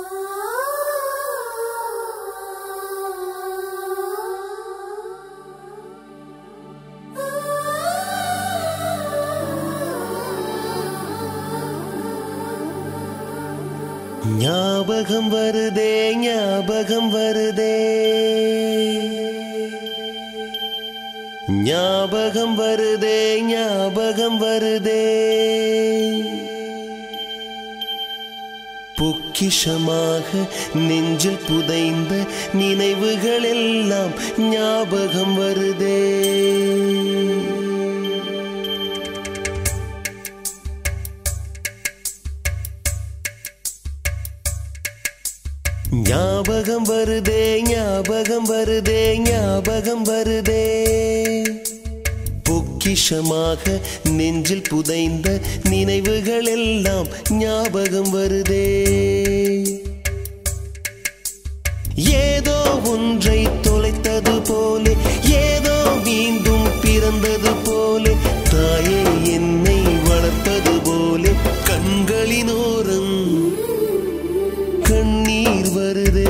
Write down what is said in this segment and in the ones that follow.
ஞாபகம் வருதே ஞாபகம் வருதே ஞாபகம் வருதே ஞாபகம் வருதே பொக்கிஷமாக நெஞ்சில் புதைந்த நினைவுகள் எல்லாம் ஞாபகம் வருதே ஞாபகம் வருதே ஞாபகம் வருதே ஞாபகம் வருதே பொக்கிஷமாக நெஞ்சில் புதைந்த நினைவுகள் எல்லாம் ஞாபகம் வருதே ஏதோ ஒன்றை தொலைத்தது போலே ஏதோ மீண்டும் பிறந்தது போலே தாயே என்னை வளர்த்தது போலே கண்களினோரம் கண்ணீர் வருதே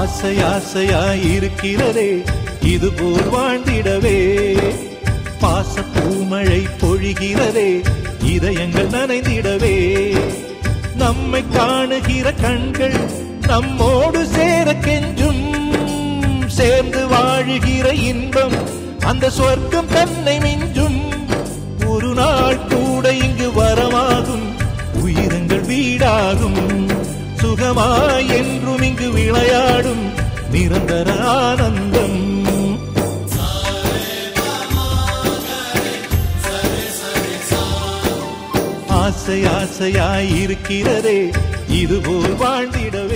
ஆசை ஆசையாய் இருக்கிறதே இது போல் வாழ்ந்திடவே பாச பூமழை பொழிகிறதே இதயங்கள் நனைந்திடவே நம்மை காணுகிற கண்கள் நம்மோடு சேர கெஞ்சும் சேர்ந்து வாழுகிற இன்பம் அந்த சொர்க்கம் தன்னை மிஞ்சும் ஒரு நாள் கூட இங்கு வரமாகும் உயிரங்கள் வீடாகும் சுகமாய் என்றும் இங்கு விளையாடும் நிரந்தர ஆனந்தம் ஆசை ஆசையாய் இருக்கிறதே இதுபோல் வாழ்ந்திடவே